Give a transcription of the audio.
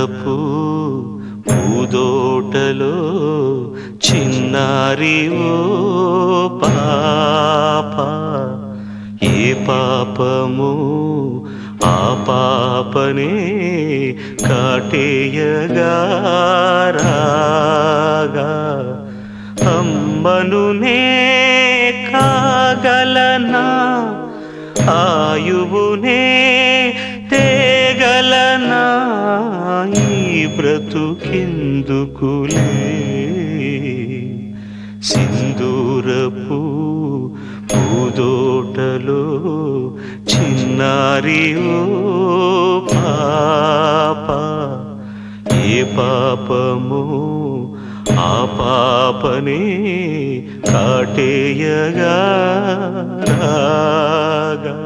సింధూరపు పూదోటలో చిన్నారి ఓ పాప ఏ పాపము ఆ పాపనే కాటేయగారాగా అమ్మను నే కాగలనా ఆయువునే తేగలనా ఈ బ్రతుకెందుకులే సింధూరపు పూదోటలో చిన్నారి ఓ పాప ఏ పాపము ఆ పాపనే కాటేయగా రాగా